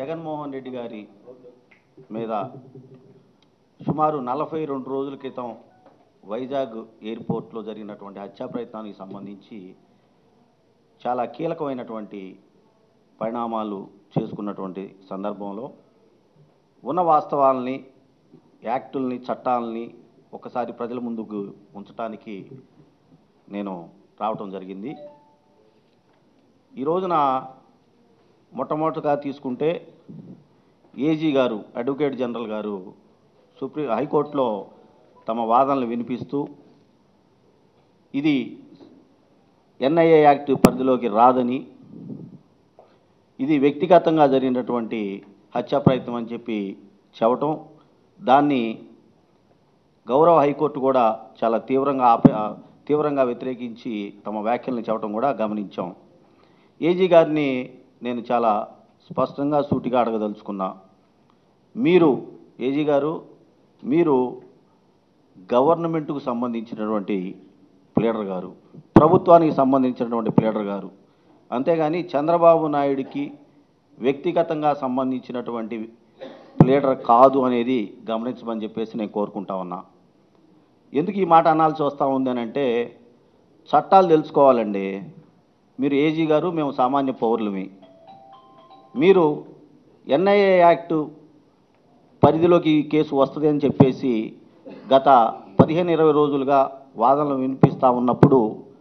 జగన్మోహన్ రెడ్డి గారి మీద సుమారు నలభై రెండు రోజుల క్రితం వైజాగ్ ఎయిర్పోర్ట్లో జరిగినటువంటి హత్యా ప్రయత్నానికి సంబంధించి చాలా కీలకమైనటువంటి పరిణామాలు చేసుకున్నటువంటి సందర్భంలో ఉన్న వాస్తవాలని యాక్టుల్ని చట్టాలని ఒకసారి ప్రజల ముందుకు ఉంచడానికి నేను రావటం జరిగింది ఈ రోజున మొట్టమొదటిగా తీసుకుంటే ఏజీ గారు అడ్వకేట్ జనరల్ గారు సుప్రీం హైకోర్టులో తమ వాదనలు వినిపిస్తూ ఇది ఎన్ఐఏ యాక్ట్ పరిధిలోకి రాదని ఇది వ్యక్తిగతంగా జరిగినటువంటి హత్యా ప్రయత్నం అని చెప్పి చెప్పటం దాన్ని గౌరవ హైకోర్టు కూడా చాలా తీవ్రంగా ఆపే తీవ్రంగా వ్యతిరేకించి తమ వ్యాఖ్యల్ని చెప్పడం కూడా గమనించాం ఏజీ గారిని నేను చాలా స్పష్టంగా సూటిగా అడగదలుచుకున్నా మీరు ఏజీ గారు మీరు గవర్నమెంట్కు సంబంధించినటువంటి ప్లేడర్ గారు ప్రభుత్వానికి సంబంధించినటువంటి ప్లేడర్ గారు అంతేగాని చంద్రబాబు నాయుడికి వ్యక్తిగతంగా సంబంధించినటువంటి ప్లేడర్ కాదు అనేది గమనించమని చెప్పేసి నేను కోరుకుంటా ఉన్నా ఎందుకు ఈ మాట అనాల్సి వస్తూ ఉంది అని అంటే చట్టాలు తెలుసుకోవాలండి మీరు ఏజీ గారు మేము సామాన్య పౌరులమి మీరు ఎన్ఐఏ యాక్టు పరిధిలోకి ఈ కేసు వస్తుంది అని చెప్పేసి గత పదిహేను ఇరవై రోజులుగా వాదనలు వినిపిస్తూ ఉన్నప్పుడు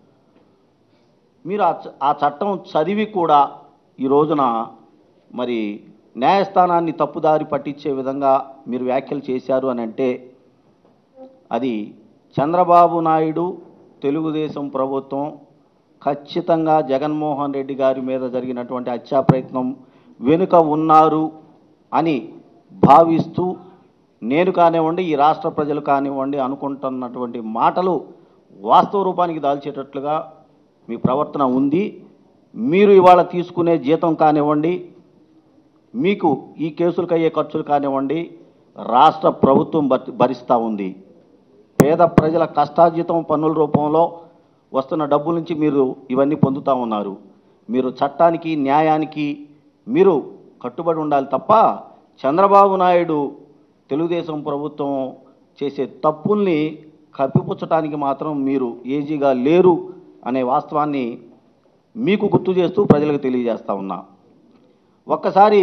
మీరు ఆ చ- ఆ చట్టం చదివి కూడా ఈ రోజున మరి న్యాయస్థానాన్ని తప్పుదారి పట్టించే విధంగా మీరు వ్యాఖ్యలు చేశారు అని అంటే అది చంద్రబాబు నాయుడు తెలుగుదేశం ప్రభుత్వం ఖచ్చితంగా జగన్మోహన్ రెడ్డి గారి మీద జరిగినటువంటి హత్యా ప్రయత్నం వెనుక ఉన్నారు అని భావిస్తూ నేను కానివ్వండి ఈ రాష్ట్ర ప్రజలు కానివ్వండి అనుకుంటున్నటువంటి మాటలు వాస్తవ రూపానికి దాల్చేటట్లుగా మీ ప్రవర్తన ఉంది మీరు ఇవాళ తీసుకునే జీతం కానివ్వండి మీకు ఈ కేసులకు అయ్యే ఖర్చులు కానివ్వండి రాష్ట్ర ప్రభుత్వం భరి- భరిస్తూ ఉంది పేద ప్రజల కష్టార్జితం పన్నుల రూపంలో వస్తున్న డబ్బుల నుంచి మీరు ఇవన్నీ పొందుతూ ఉన్నారు మీరు చట్టానికి న్యాయానికి మీరు కట్టుబడి ఉండాలి తప్ప చంద్రబాబు నాయుడు తెలుగుదేశం ప్రభుత్వం చేసే తప్పుల్ని కప్పిపుచ్చటానికి మాత్రం మీరు ఏజీగా లేరు అనే వాస్తవాన్ని మీకు గుర్తు చేస్తూ ప్రజలకు తెలియజేస్తా ఉన్నా ఒక్కసారి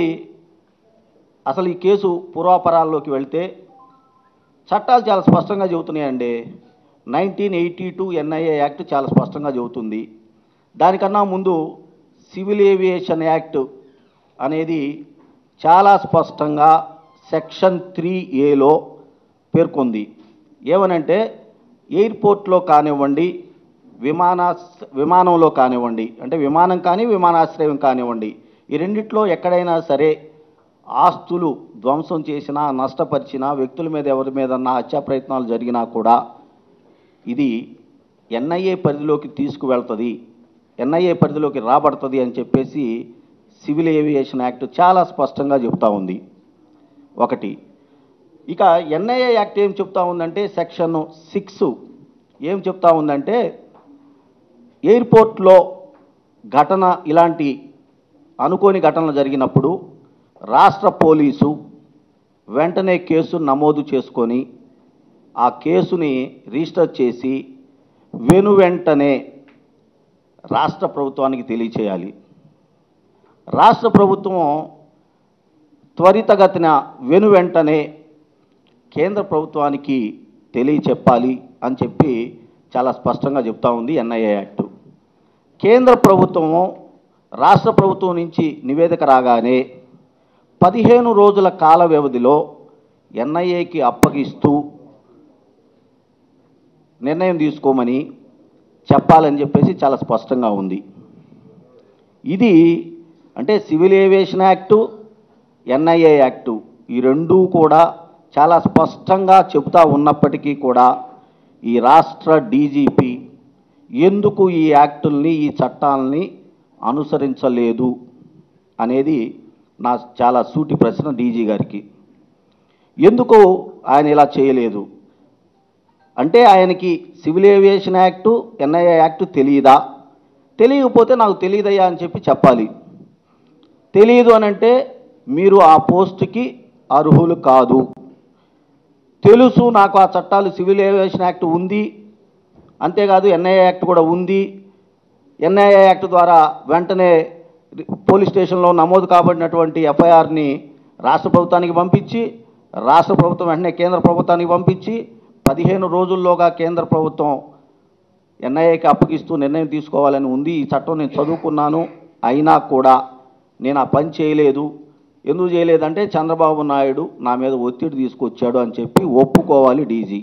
అసలు ఈ కేసు పూర్వాపరాల్లోకి వెళ్తే చట్టాలు చాలా స్పష్టంగా చెబుతున్నాయండి nineteen eighty two NIA act చాలా స్పష్టంగా చెబుతుంది దానికన్నా ముందు సివిల్ ఏవియేషన్ యాక్ట్ అనేది చాలా స్పష్టంగా సెక్షన్ త్రీ ఏలో పేర్కొంది ఏమనంటే ఎయిర్పోర్ట్లో కానివ్వండి విమానాశ విమానంలో కానివ్వండి అంటే విమానం కానీ విమానాశ్రయం కానివ్వండి ఈ రెండిట్లో ఎక్కడైనా సరే ఆస్తులు ధ్వంసం చేసినా నష్టపరిచినా వ్యక్తుల మీద ఎవరి మీదన్నా హత్యా ప్రయత్నాలు జరిగినా కూడా ఇది ఎన్ఐఏ పరిధిలోకి తీసుకువెళ్తుంది ఎన్ఐఏ పరిధిలోకి రాబడుతుంది అని చెప్పేసి సివిల్ ఏవియేషన్ యాక్ట్ చాలా స్పష్టంగా చెప్తా ఉంది ఒకటి ఇక ఎన్ఐఏ యాక్ట్ ఏం చెప్తా ఉందంటే సెక్షన్ సిక్స్ ఏం చెప్తా ఉందంటే ఎయిర్పోర్ట్లో ఘటన ఇలాంటి అనుకోని ఘటనలు జరిగినప్పుడు రాష్ట్ర పోలీసు వెంటనే కేసు నమోదు చేసుకొని ఆ కేసుని రిజిస్టర్ చేసి వెను వెంటనే రాష్ట్ర ప్రభుత్వానికి తెలియచేయాలి రాష్ట్ర ప్రభుత్వం త్వరితగతిన వెను వెంటనే కేంద్ర ప్రభుత్వానికి తెలియచెప్పాలి అని చెప్పి చాలా స్పష్టంగా చెప్తా ఉంది ఎన్ఐఏ యాక్ట్ కేంద్ర ప్రభుత్వము రాష్ట్ర ప్రభుత్వం నుంచి నివేదిక రాగానే పదిహేను రోజుల కాల వ్యవధిలో ఎన్ఐఏకి అప్పగిస్తూ నిర్ణయం తీసుకోమని చెప్పాలని చెప్పేసి చాలా స్పష్టంగా ఉంది ఇది అంటే civil aviation act NIA act ఈ రెండూ కూడా చాలా స్పష్టంగా చెబుతా ఉన్నప్పటికీ కూడా ఈ రాష్ట్ర డీజీపీ ఎందుకు ఈ యాక్టుల్ని ఈ చట్టాలని అనుసరించలేదు అనేది నా చాలా సూటి ప్రశ్న డీజీ గారికి ఎందుకు ఆయన ఇలా చేయలేదు అంటే ఆయనకి civil aviation act NIA act తెలియదా తెలియకపోతే నాకు తెలియదయ్యా అని చెప్పి చెప్పాలి తెలియదు అని అంటే మీరు ఆ పోస్టుకి అర్హులు కాదు తెలుసు నాకు ఆ చట్టాలు సివిల్ ఏవియేషన్ యాక్ట్ ఉంది అంతేకాదు ఎన్ఐఏ యాక్ట్ కూడా ఉంది ఎన్ఐఏ యాక్ట్ ద్వారా వెంటనే పోలీస్ స్టేషన్లో నమోదు కాబడినటువంటి ఎఫ్ఐఆర్ని రాష్ట్ర ప్రభుత్వానికి పంపించి రాష్ట్ర ప్రభుత్వం వెంటనే కేంద్ర ప్రభుత్వానికి పంపించి పదిహేను రోజుల్లోగా కేంద్ర ప్రభుత్వం ఎన్ఐఏకి అప్పగిస్తూ నిర్ణయం తీసుకోవాలని ఉంది ఈ చట్టం నేను చదువుకున్నాను అయినా కూడా నేను ఆ పని చేయలేదు ఎందుకు చేయలేదంటే చంద్రబాబు నాయుడు నా మీద ఒత్తిడి తీసుకొచ్చాడు అని చెప్పి ఒప్పుకోవాలి డీజీ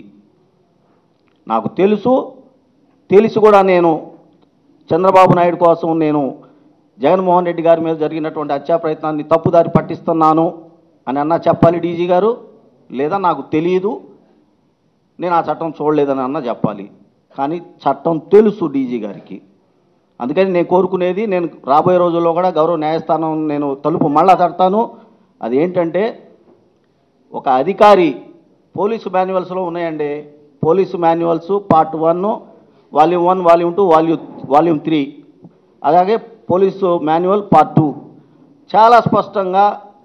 నాకు తెలుసు తెలిసి కూడా నేను చంద్రబాబు నాయుడు కోసం నేను జగన్మోహన్ రెడ్డి గారి మీద జరిగినటువంటి హత్యా ప్రయత్నాన్ని తప్పుదారి పట్టిస్తున్నాను అని అన్నా చెప్పాలి డీజీ గారు లేదా నాకు తెలియదు నేను ఆ చట్టం చూడలేదని అన్నా చెప్పాలి కానీ చట్టం తెలుసు డీజీ గారికి అందుకని నేను కోరుకునేది నేను రాబోయే రోజుల్లో కూడా గౌరవ న్యాయస్థానం నేను తలుపు మళ్ళా తడతాను అది ఏంటంటే ఒక అధికారి పోలీసు మాన్యువల్స్లో ఉన్నాయండి police manuals part one volume one volume two volume volume three అలాగే పోలీసు మాన్యువల్ పార్ట్ టూ చాలా స్పష్టంగా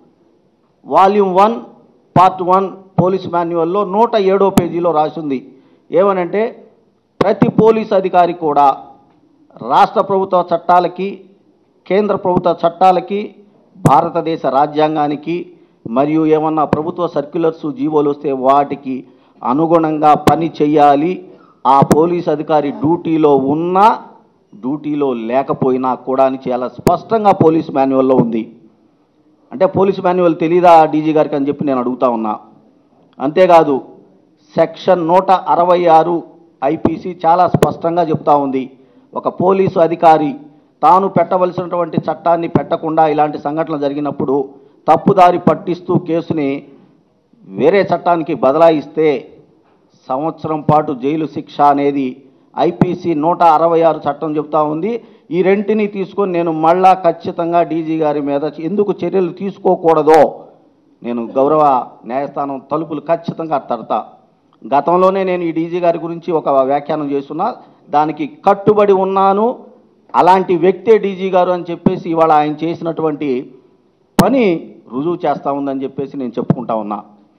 volume one part one police మాన్యువల్లో నూట ఏడో పేజీలో రాసింది ఏమనంటే ప్రతి పోలీస్ అధికారి కూడా రాష్ట్ర ప్రభుత్వ చట్టాలకి కేంద్ర ప్రభుత్వ చట్టాలకి భారతదేశ రాజ్యాంగానికి మరియు ఏమన్నా ప్రభుత్వ సర్క్యులర్స్ జీవోలు వస్తే వాటికి అనుగుణంగా పని చేయాలి ఆ పోలీస్ అధికారి డ్యూటీలో ఉన్నా డ్యూటీలో లేకపోయినా కూడా అని చాలా స్పష్టంగా పోలీస్ మాన్యువల్లో ఉంది అంటే పోలీస్ మాన్యువల్ తెలీదా డీజీ గారికి అని చెప్పి నేను అడుగుతా ఉన్నా అంతేకాదు సెక్షన్ నూట అరవై ఆరు ఐపీసీ చాలా స్పష్టంగా చెప్తా ఉంది ఒక పోలీసు అధికారి తాను పెట్టవలసినటువంటి చట్టాన్ని పెట్టకుండా ఇలాంటి సంఘటనలు జరిగినప్పుడు తప్పుదారి పట్టిస్తూ కేసుని వేరే చట్టానికి బదలాయిస్తే సంవత్సరం పాటు జైలు శిక్ష అనేది ఐపీసీ నూట అరవై ఆరు చట్టం చెప్తా ఉంది ఈ రెంటిని తీసుకొని నేను మళ్ళా ఖచ్చితంగా డీజీ గారి మీద ఎందుకు చర్యలు తీసుకోకూడదో నేను గౌరవ న్యాయస్థానం తలుపులు ఖచ్చితంగా తడతా గతంలోనే నేను ఈ డీజీ గారి గురించి ఒక వ్యాఖ్యానం చేస్తున్నా దానికి కట్టుబడి ఉన్నాను అలాంటి వ్యక్తే డీజీ గారు అని చెప్పేసి ఇవాళ ఆయన చేసినటువంటి పని రుజువు చేస్తూ ఉందని చెప్పేసి నేను చెప్పుకుంటా ఉన్నా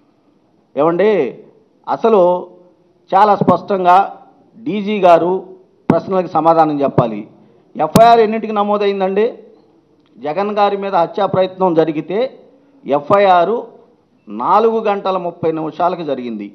ఏమండి అసలు చాలా స్పష్టంగా డీజీ గారు ప్రశ్నలకు సమాధానం చెప్పాలి ఎఫ్ఐఆర్ ఎన్నింటికి నమోదైందండి జగన్ గారి మీద హత్యా ప్రయత్నం జరిగితే ఎఫ్ఐఆర్ నాలుగు గంటల ముప్పై నిమిషాలకు జరిగింది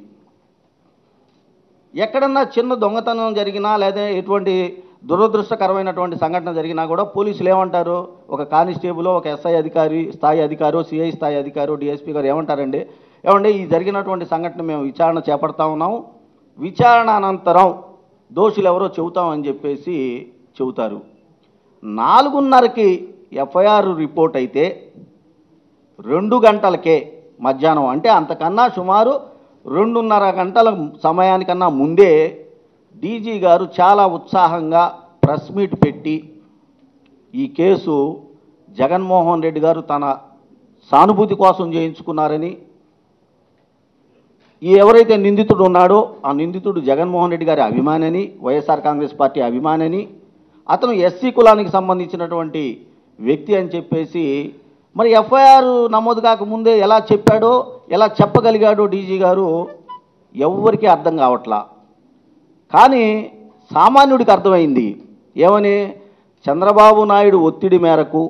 ఎక్కడన్నా చిన్న దొంగతనం జరిగినా లేదా ఎటువంటి దురదృష్టకరమైనటువంటి సంఘటన జరిగినా కూడా పోలీసులు ఏమంటారు ఒక కానిస్టేబుల్ ఒక ఎస్ఐ అధికారి స్థాయి అధికారు సిఐ స్థాయి అధికారు డిఎస్పీ గారు ఏమంటారండి ఏమండి ఈ జరిగినటువంటి సంఘటన మేము విచారణ చేపడతా ఉన్నాం విచారణ అనంతరం దోషులు ఎవరో చెబుతామని చెప్పేసి చెబుతారు నాలుగున్నరకి ఎఫ్ఐఆర్ రిపోర్ట్ అయితే రెండు గంటలకే మధ్యాహ్నం అంటే అంతకన్నా సుమారు రెండున్నర గంటల సమయానికన్నా ముందే డీజీ గారు చాలా ఉత్సాహంగా ప్రెస్ మీట్ పెట్టి ఈ కేసు జగన్మోహన్ రెడ్డి గారు తన సానుభూతి కోసం చేయించుకున్నారని ఈ ఎవరైతే నిందితుడు ఉన్నాడో ఆ నిందితుడు జగన్మోహన్ రెడ్డి గారి అభిమానని వైఎస్ఆర్ కాంగ్రెస్ పార్టీ అభిమానని అతను ఎస్సీ కులానికి సంబంధించినటువంటి వ్యక్తి అని చెప్పేసి మరి ఎఫ్ఐఆర్ నమోదు కాకముందే ఎలా చెప్పాడో ఎలా చెప్పగలిగాడో డీజీ గారు ఎవ్వరికీ అర్థం కావట్లా కానీ సామాన్యుడికి అర్థమైంది ఏమని చంద్రబాబు నాయుడు ఒత్తిడి మేరకు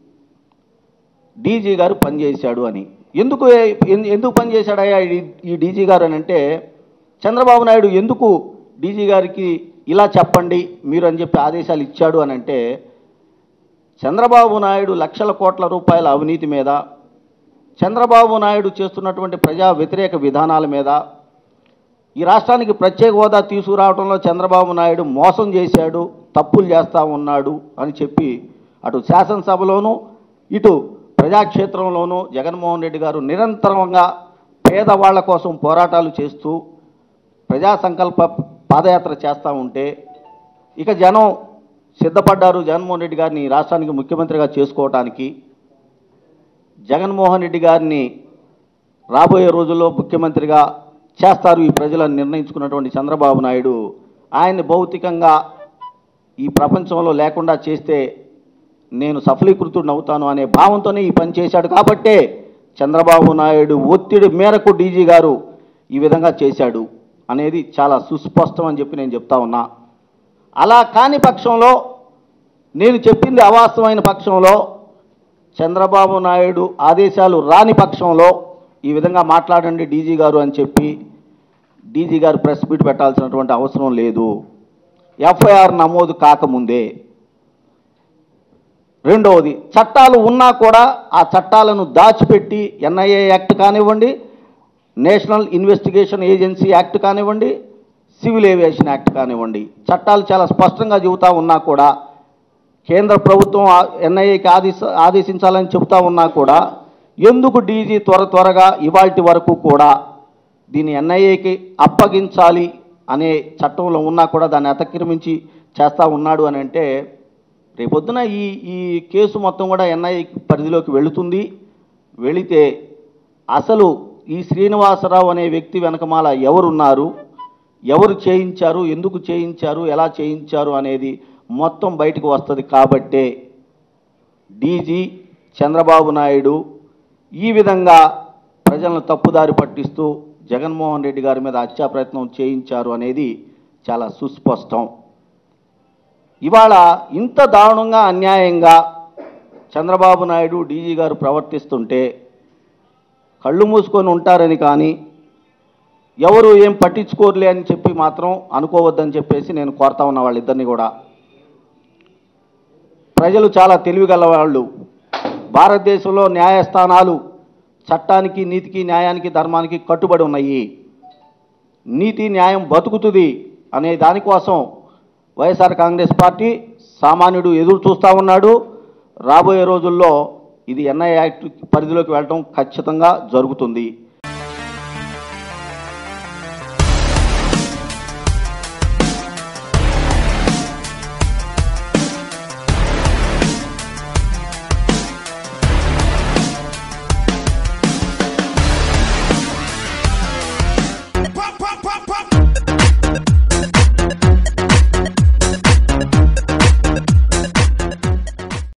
డీజీ గారు పనిచేశాడు అని ఎందుకు ఎన్- ఎందుకు పనిచేశాడయ్యా ఈ- ఈ డీజీ గారు అని అంటే చంద్రబాబు నాయుడు ఎందుకు డీజీ గారికి ఇలా చెప్పండి మీరు అని చెప్పి ఆదేశాలు ఇచ్చాడు అని అంటే చంద్రబాబు నాయుడు లక్షల కోట్ల రూపాయల అవినీతి మీద చంద్రబాబు నాయుడు చేస్తున్నటువంటి ప్రజా వ్యతిరేక విధానాల మీద ఈ రాష్ట్రానికి ప్రత్యేక హోదా తీసుకురావడంలో చంద్రబాబు నాయుడు మోసం చేశాడు తప్పులు చేస్తూ ఉన్నాడు అని చెప్పి అటు శాసనసభలోనూ ఇటు ప్రజాక్షేత్రంలోనూ జగన్మోహన్ రెడ్డి గారు నిరంతరంగా పేదవాళ్ల కోసం పోరాటాలు చేస్తూ ప్రజా సంకల్ప పాదయాత్ర చేస్తూ ఉంటే ఇక జనం సిద్ధపడ్డారు జగన్మోహన్ రెడ్డి గారిని ఈ రాష్ట్రానికి ముఖ్యమంత్రిగా చేసుకోవటానికి జగన్మోహన్ రెడ్డి గారిని రాబోయే రోజుల్లో ముఖ్యమంత్రిగా చేస్తారు ఈ ప్రజలను నిర్ణయించుకున్నటువంటి చంద్రబాబు నాయుడు ఆయన్ని భౌతికంగా ఈ ప్రపంచంలో లేకుండా చేస్తే నేను సఫలీకృతుడిని అవుతాను అనే భావంతోనే ఈ పని చేశాడు కాబట్టే చంద్రబాబు నాయుడు ఒత్తిడి మేరకు డీజీ గారు ఈ విధంగా చేశాడు అనేది చాలా సుస్పష్టం అని చెప్పి నేను చెప్తా ఉన్నా అలా కాని పక్షంలో నేను చెప్పింది అవాస్తవమైన పక్షంలో చంద్రబాబు నాయుడు ఆదేశాలు రాని పక్షంలో ఈ విధంగా మాట్లాడండి డీజీ గారు అని చెప్పి డీజీ గారు ప్రెస్ మీట్ పెట్టాల్సినటువంటి అవసరం లేదు ఎఫ్ఐఆర్ నమోదు కాకముందే రెండవది చట్టాలు ఉన్నా కూడా ఆ చట్టాలను దాచిపెట్టి ఎన్ఐఏ యాక్ట్ కానివ్వండి నేషనల్ ఇన్వెస్టిగేషన్ ఏజెన్సీ యాక్ట్ కానివ్వండి సివిల్ ఏవియేషన్ యాక్ట్ కానివ్వండి చట్టాలు చాలా స్పష్టంగా చెబుతా ఉన్నా కూడా కేంద్ర ప్రభుత్వం ఎన్ఐఏకి ఆదేశ ఆదేశించాలని చెబుతా ఉన్నా కూడా ఎందుకు డీజీ త్వర త్వరగా ఇవాల్టి వరకు కూడా దీన్ని ఎన్ఐఏకి అప్పగించాలి అనే చట్టంలో ఉన్నా కూడా దాన్ని అతిక్రమించి చేస్తూ ఉన్నాడు అని అంటే రేపొద్దున ఈ ఈ కేసు మొత్తం కూడా ఎన్ఐఏ పరిధిలోకి వెళుతుంది వెళితే అసలు ఈ శ్రీనివాసరావు అనే వ్యక్తి వెనకమాల ఎవరున్నారు ఎవరు చేయించారు ఎందుకు చేయించారు ఎలా చేయించారు అనేది మొత్తం బయటకు వస్తుంది కాబట్టే డీజీ చంద్రబాబు నాయుడు ఈ విధంగా ప్రజలను తప్పుదారి పట్టిస్తూ జగన్మోహన్ రెడ్డి గారి మీద హత్యా ప్రయత్నం చేయించారు అనేది చాలా సుస్పష్టం ఇవాళ ఇంత దారుణంగా అన్యాయంగా చంద్రబాబు నాయుడు డీజీ గారు ప్రవర్తిస్తుంటే కళ్ళు మూసుకొని ఉంటారని కానీ ఎవరు ఏం పట్టించుకోరులే అని చెప్పి మాత్రం అనుకోవద్దని చెప్పేసి నేను కోరుతా ఉన్న వాళ్ళిద్దరిని కూడా ప్రజలు చాలా తెలివిగల వాళ్ళు భారతదేశంలో న్యాయస్థానాలు చట్టానికి నీతికి న్యాయానికి ధర్మానికి కట్టుబడి ఉన్నాయి నీతి న్యాయం బతుకుతుంది అనే దానికోసం వైఎస్ఆర్ కాంగ్రెస్ పార్టీ సామాన్యుడు ఎదురు చూస్తూ ఉన్నాడు రాబోయే రోజుల్లో ఇది ఎన్ఐ యాక్ట్ పరిధిలోకి వెళ్ళడం ఖచ్చితంగా జరుగుతుంది